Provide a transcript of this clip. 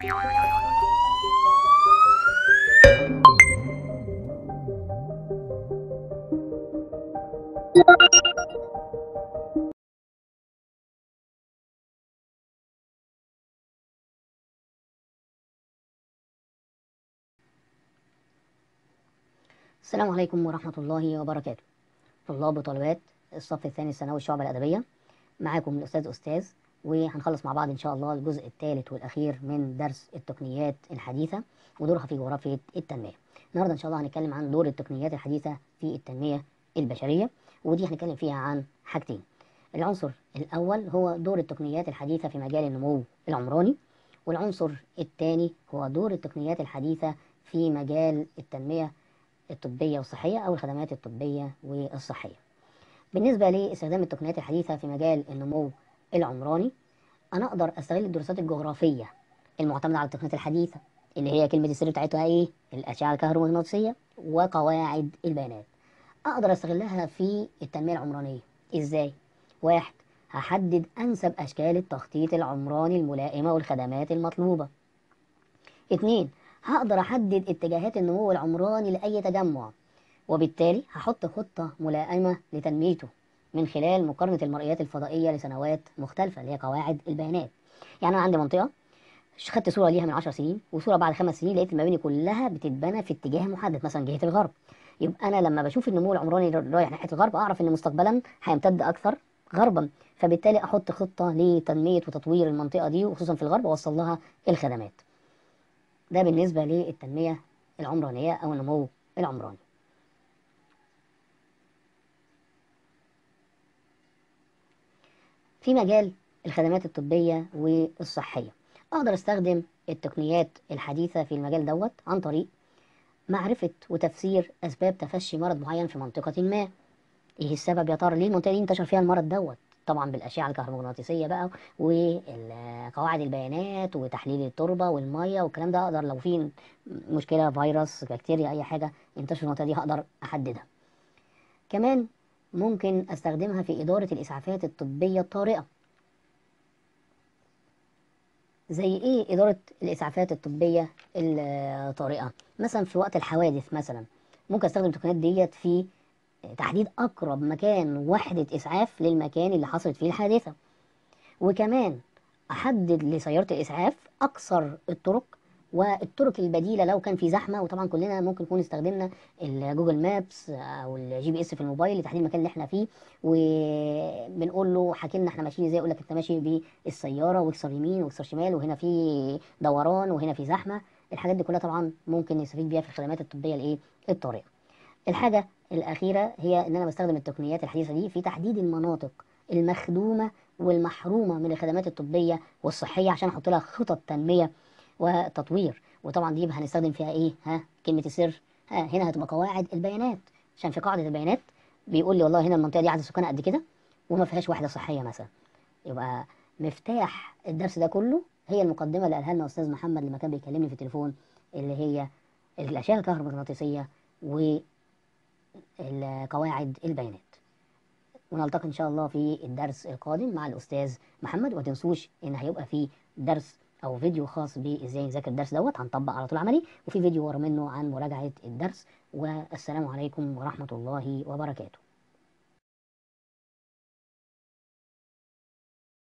السلام عليكم ورحمة الله وبركاته طلاب وطالبات الصف الثاني الثانوي الشعب الأدبية معاكم الأستاذ أستاذ وهنخلص مع بعض إن شاء الله الجزء الثالث والأخير من درس التقنيات الحديثة ودورها في جغرافية التنمية النهاردة إن شاء الله هنتكلم عن دور التقنيات الحديثة في التنمية البشرية ودي هنتكلم فيها عن حاجتين العنصر الأول هو دور التقنيات الحديثة في مجال النمو العمراني والعنصر الثاني هو دور التقنيات الحديثة في مجال التنمية الطبية والصحية أو الخدمات الطبية والصحية بالنسبة لاستخدام التقنيات الحديثة في مجال النمو العمراني أنا أقدر أستغل الدراسات الجغرافية المعتمدة على التقنيات الحديثة اللي هي كلمة السر بتاعتها إيه؟ الأشعة الكهرومغناطيسية وقواعد البيانات أقدر أستغلها في التنمية العمرانية إزاي؟ واحد هحدد أنسب أشكال التخطيط العمراني الملائمة والخدمات المطلوبة اتنين هقدر أحدد اتجاهات النمو العمراني لأي تجمع وبالتالي هحط خطة ملائمة لتنميته من خلال مقارنة المرئيات الفضائية لسنوات مختلفة اللي هي قواعد البيانات يعني أنا عندي منطقة خدت صورة ليها من 10 سنين وصورة بعد خمس سنين لقيت المباني كلها بتتبنى في اتجاه محدد مثلا جهة الغرب يبقى أنا لما بشوف النمو العمراني رايح ناحية الغرب أعرف إن مستقبلا هيمتد أكثر غربا فبالتالي أحط خطة لتنمية وتطوير المنطقة دي وخصوصا في الغرب وأوصل لها الخدمات ده بالنسبة للتنمية العمرانية أو النمو العمراني في مجال الخدمات الطبية والصحية أقدر أستخدم التقنيات الحديثة في المجال دوت عن طريق معرفة وتفسير أسباب تفشي مرض معين في منطقة ما إيه السبب يا ترى ليه المنطقة دي انتشر فيها المرض دوت طبعا بالأشعة الكهرومغناطيسية بقى وقواعد البيانات وتحليل التربة والمية والكلام ده أقدر لو في مشكلة فيروس بكتيريا أي حاجة انتشر في المنطقة دي هقدر أحددها كمان ممكن أستخدمها في إدارة الإسعافات الطبية الطارئة زي إيه إدارة الإسعافات الطبية الطارئة مثلا في وقت الحوادث مثلا ممكن أستخدم التقنيات ديت في تحديد أقرب مكان وحدة إسعاف للمكان اللي حصلت فيه الحادثة وكمان أحدد لسيارة الإسعاف أقصر الطرق والطرق البديلة لو كان في زحمة وطبعا كلنا ممكن نكون استخدمنا الجوجل مابس أو الجي بي اس في الموبايل لتحديد المكان اللي احنا فيه وبنقول له حكي لنا احنا ماشيين ازاي يقول لك انت ماشي بالسيارة واكسر يمين واكسر شمال وهنا في دوران وهنا في زحمة الحاجات دي كلها طبعا ممكن نستفيد بيها في الخدمات الطبية الايه الطارئة الحاجة الأخيرة هي إن أنا بستخدم التقنيات الحديثة دي في تحديد المناطق المخدومة والمحرومة من الخدمات الطبية والصحية عشان أحط لها خطط تنمية وتطوير وطبعا دي هنستخدم فيها إيه ها كلمة السر ها هنا هتبقى قواعد البيانات عشان في قاعدة البيانات بيقول لي والله هنا المنطقة دي عدد سكانها قد كده وما فيهاش وحدة صحية مثلا يبقى مفتاح الدرس ده كله هي المقدمة اللي قالها لنا أستاذ محمد لما كان بيكلمني في التليفون اللي هي الأشعة الكهرومغناطيسية و قواعد البيانات ونلتقي ان شاء الله في الدرس القادم مع الاستاذ محمد وما تنسوش ان هيبقى في درس او فيديو خاص بازاي نذاكر الدرس دوت هنطبق على طول عملي وفي فيديو ورا منه عن مراجعه الدرس والسلام عليكم ورحمه الله وبركاته